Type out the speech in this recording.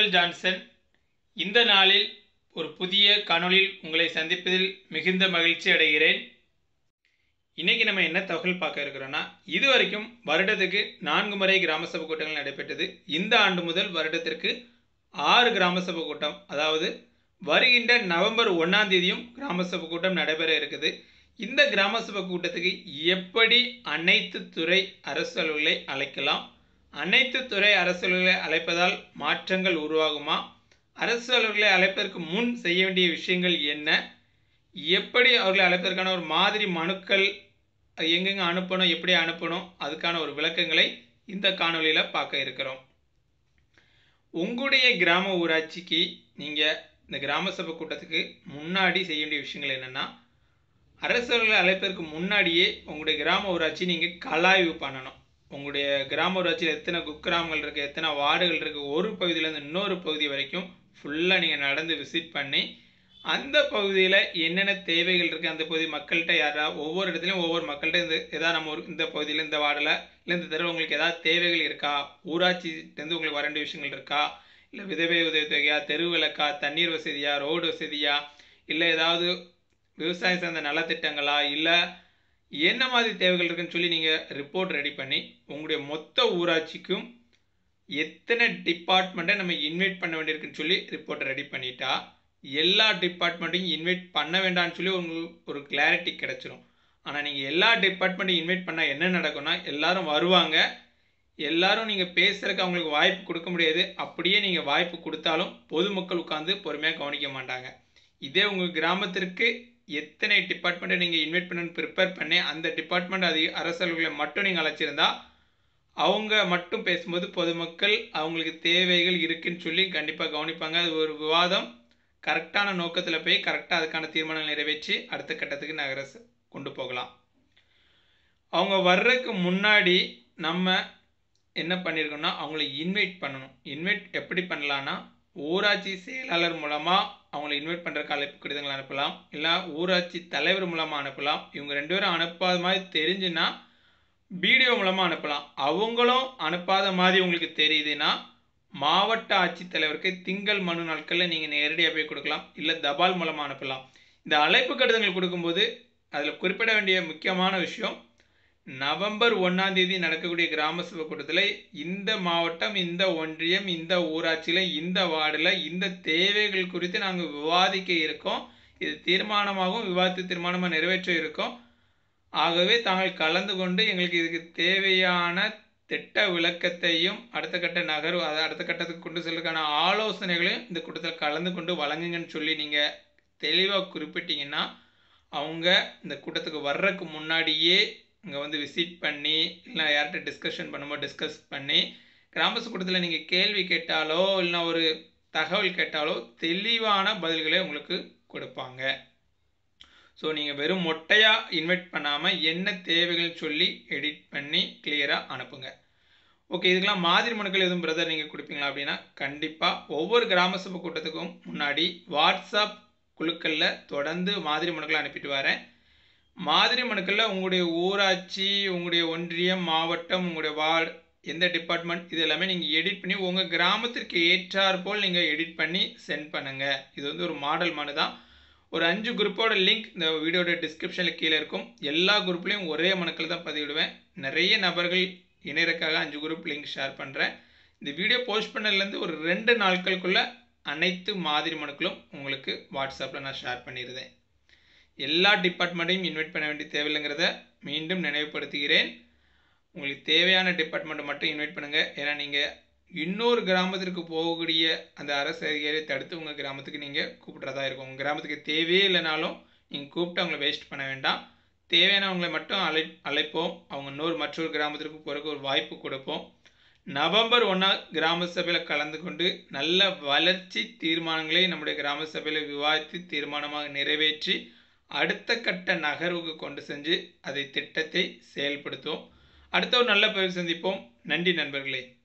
Michael Johnson இந்த நாளில் ஒரு புதிய காணொளியில் உங்களை சந்திப்பதில் மிகுந்த மகிழ்ச்சி அடைகிறேன் இன்னைக்கு நம்ம என்ன தகவல் பார்க்க இருக்கிறோன்னா இது வரைக்கும் வருடத்துக்கு நான்கு முறை கிராம சபை கூட்டங்கள் நடைபெற்றது இந்த ஆண்டு முதல் வருடத்திற்கு ஆறு கிராம சபை கூட்டம் அதாவது வருகின்ற நவம்பர் ஒன்றாம் தேதியும் கிராம சபை கூட்டம் நடைபெற இருக்குது இந்த கிராம சபை கூட்டத்துக்கு எப்படி அனைத்து துறை அரசு அலுவலை அழைக்கலாம் அனைத்து துறை அரசு அலுவலை அழைப்பதால் மாற்றங்கள் உருவாகுமா அரசு அலுவலர்களை அழைப்பதற்கு முன் செய்ய வேண்டிய விஷயங்கள் என்ன எப்படி அவர்களை அழைப்பதற்கான ஒரு மாதிரி மனுக்கள் அது எங்கெங்கே அனுப்பணும் எப்படி அனுப்பணும் அதுக்கான ஒரு விளக்கங்களை இந்த காணொலியில் பார்க்க இருக்கிறோம் உங்களுடைய கிராம ஊராட்சிக்கு நீங்கள் இந்த கிராம சபை கூட்டத்துக்கு முன்னாடி செய்ய வேண்டிய விஷயங்கள் என்னென்னா அரசர்களை அழைப்பதற்கு முன்னாடியே உங்களுடைய கிராம ஊராட்சி நீங்கள் கலாய்வு பண்ணணும் உங்களுடைய கிராம ஊராட்சியில் எத்தனை குக்கிராமங்கள் இருக்குது எத்தனை வார்டுகள் இருக்குது ஒரு பகுதியிலேருந்து இன்னொரு பகுதி வரைக்கும் ஃபுல்லாக நீங்கள் நடந்து விசிட் பண்ணி அந்த பகுதியில் என்னென்ன தேவைகள் இருக்குது அந்த பகுதி மக்கள்கிட்ட யாரா ஒவ்வொரு இடத்துலையும் ஒவ்வொரு மக்கள்கிட்ட இந்த எதாவது நம்ம ஒரு இந்த பகுதியில் இந்த வார்டில் இல்லை இந்த தெருவில் உங்களுக்கு ஏதாவது தேவைகள் இருக்கா ஊராட்சியிலேருந்து உங்களுக்கு வர வேண்டிய விஷயங்கள் இருக்கா இல்லை விதவை உதவித்தொகையா தெரு விளக்கா தண்ணீர் வசதியா ரோடு வசதியா இல்லை ஏதாவது விவசாயம் சார்ந்த நலத்திட்டங்களா இல்லை என்ன மாதிரி தேவைகள் இருக்குன்னு சொல்லி நீங்கள் ரிப்போர்ட் ரெடி பண்ணி உங்களுடைய மொத்த ஊராட்சிக்கும் எத்தனை டிபார்ட்மெண்ட்டை நம்ம இன்வைட் பண்ண வேண்டியிருக்குன்னு சொல்லி ரிப்போர்ட் ரெடி பண்ணிட்டா எல்லா டிபார்ட்மெண்ட்டையும் இன்வைட் பண்ண வேண்டாம்னு சொல்லி உங்களுக்கு ஒரு கிளாரிட்டி கிடச்சிரும் ஆனால் நீங்கள் எல்லா டிபார்ட்மெண்ட்டையும் இன்வைட் பண்ணால் என்ன நடக்கும்னா எல்லாரும் வருவாங்க எல்லாரும் நீங்கள் பேசுகிறதுக்கு அவங்களுக்கு வாய்ப்பு கொடுக்க முடியாது அப்படியே நீங்கள் வாய்ப்பு கொடுத்தாலும் பொதுமக்கள் உட்காந்து பொறுமையாக கவனிக்க மாட்டாங்க இதே உங்கள் கிராமத்திற்கு எத்தனை டிபார்ட்மெண்ட்டை நீங்கள் இன்வைட் பண்ணணும்னு ப்ரிப்பேர் பண்ணி அந்த டிபார்ட்மெண்ட் அது அரசல்களை மட்டும் நீங்கள் அழைச்சிருந்தா அவங்க மட்டும் பேசும்போது பொதுமக்கள் அவங்களுக்கு தேவைகள் இருக்குன்னு சொல்லி கண்டிப்பாக கவனிப்பாங்க அது ஒரு விவாதம் கரெக்டான நோக்கத்தில் போய் கரெக்டாக அதுக்கான தீர்மானம் நிறைவேற்றி அடுத்த கட்டத்துக்கு நகர கொண்டு போகலாம் அவங்க வர்றதுக்கு முன்னாடி நம்ம என்ன பண்ணியிருக்கோம்னா அவங்கள இன்வைட் பண்ணணும் இன்வைட் எப்படி பண்ணலான்னா ஊராட்சி செயலாளர் மூலமாக அவங்கள இன்வைட் பண்ணுறக்கு அழைப்பு கடிதங்கள் அனுப்பலாம் இல்லை ஊராட்சி தலைவர் மூலமாக அனுப்பலாம் இவங்க ரெண்டு பேரும் அனுப்பாத மாதிரி தெரிஞ்சுன்னா வீடியோ மூலமாக அனுப்பலாம் அவங்களும் அனுப்பாத மாதிரி உங்களுக்கு தெரியுதுன்னா மாவட்ட ஆட்சித்தலைவருக்கு திங்கள் மனு நாட்களில் நீங்கள் நேரடியாக போய் கொடுக்கலாம் இல்லை தபால் மூலமாக அனுப்பலாம் இந்த அழைப்பு கடிதங்கள் கொடுக்கும்போது அதில் குறிப்பிட வேண்டிய முக்கியமான விஷயம் நவம்பர் ஒன்றாம் தேதி நடக்கக்கூடிய கிராம சபை கூட்டத்தில் இந்த மாவட்டம் இந்த ஒன்றியம் இந்த ஊராட்சியில் இந்த வார்டில் இந்த தேவைகள் குறித்து நாங்கள் விவாதிக்க இருக்கோம் இது தீர்மானமாகவும் விவாதித்து தீர்மானமாக நிறைவேற்ற இருக்கோம் ஆகவே தாங்கள் கலந்து கொண்டு எங்களுக்கு இதுக்கு தேவையான திட்ட விளக்கத்தையும் அடுத்த கட்ட நகர்வு அதை அடுத்த கட்டத்துக்கு கொண்டு செல்வதற்கான ஆலோசனைகளையும் இந்த கூட்டத்தில் கலந்து கொண்டு வழங்குங்கன்னு சொல்லி நீங்கள் தெளிவாக குறிப்பிட்டீங்கன்னா அவங்க இந்த கூட்டத்துக்கு வர்றதுக்கு முன்னாடியே இங்கே வந்து விசிட் பண்ணி இல்லை யார்கிட்ட டிஸ்கஷன் பண்ணும்போது டிஸ்கஸ் பண்ணி கிராம கூட்டத்தில் நீங்கள் கேள்வி கேட்டாலோ இல்லைனா ஒரு தகவல் கேட்டாலோ தெளிவான பதில்களை உங்களுக்கு கொடுப்பாங்க ஸோ நீங்கள் வெறும் மொட்டையாக இன்வைட் பண்ணாமல் என்ன தேவைகள் சொல்லி எடிட் பண்ணி கிளியராக அனுப்புங்க ஓகே இதுக்கெல்லாம் மாதிரி மனுக்கள் எதுவும் பிரதர் நீங்கள் கொடுப்பீங்களா அப்படின்னா கண்டிப்பாக ஒவ்வொரு கிராம சபை கூட்டத்துக்கும் முன்னாடி வாட்ஸ்அப் குழுக்களில் தொடர்ந்து மாதிரி மனுக்களை அனுப்பிட்டு வரேன் மாதிரி மனுக்களில் உங்களுடைய ஊராட்சி உங்களுடைய ஒன்றியம் மாவட்டம் உங்களுடைய வார்டு எந்த டிபார்ட்மெண்ட் இது எல்லாமே நீங்கள் எடிட் பண்ணி உங்கள் கிராமத்திற்கு ஏற்றாற் போல் நீங்கள் எடிட் பண்ணி சென்ட் பண்ணுங்கள் இது வந்து ஒரு மாடல் மனு தான் ஒரு அஞ்சு குரூப்போட லிங்க் இந்த வீடியோட டிஸ்கிரிப்ஷனில் கீழே இருக்கும் எல்லா குரூப்லேயும் ஒரே மனுக்கள் தான் பதிவிடுவேன் நிறைய நபர்கள் இணையறக்காக அஞ்சு குரூப் லிங்க் ஷேர் பண்ணுறேன் இந்த வீடியோ போஸ்ட் பண்ணதுலேருந்து ஒரு ரெண்டு நாட்களுக்குள்ளே அனைத்து மாதிரி மனுக்களும் உங்களுக்கு வாட்ஸ்அப்பில் நான் ஷேர் பண்ணிடுறேன் எல்லா டிபார்ட்மெண்ட்டையும் இன்வைட் பண்ண வேண்டிய தேவையில்லைங்கிறத மீண்டும் நினைவுபடுத்துகிறேன் உங்களுக்கு தேவையான டிபார்ட்மெண்ட்டை மட்டும் இன்வைட் பண்ணுங்கள் ஏன்னா நீங்கள் இன்னொரு கிராமத்திற்கு போகக்கூடிய அந்த அரசு அதிகாரியை தடுத்து உங்கள் கிராமத்துக்கு நீங்கள் கூப்பிட்றதா இருக்கும் உங்கள் கிராமத்துக்கு தேவையே இல்லைனாலும் நீங்கள் கூப்பிட்டு அவங்கள வேஸ்ட் பண்ண வேண்டாம் தேவையானவங்களை மட்டும் அழை அழைப்போம் அவங்க இன்னொரு மற்றொரு கிராமத்திற்கு போகிறதுக்கு ஒரு வாய்ப்பு கொடுப்போம் நவம்பர் ஒன்றா கிராம சபையில் கலந்து கொண்டு நல்ல வளர்ச்சி தீர்மானங்களை நம்முடைய கிராம சபையில் விவாதித்து தீர்மானமாக நிறைவேற்றி அடுத்த கட்ட நகர்வுக்கு கொண்டு செஞ்சு அதை திட்டத்தை செயல்படுத்துவோம் அடுத்த ஒரு நல்ல பதிவு சந்திப்போம் நன்றி நண்பர்களே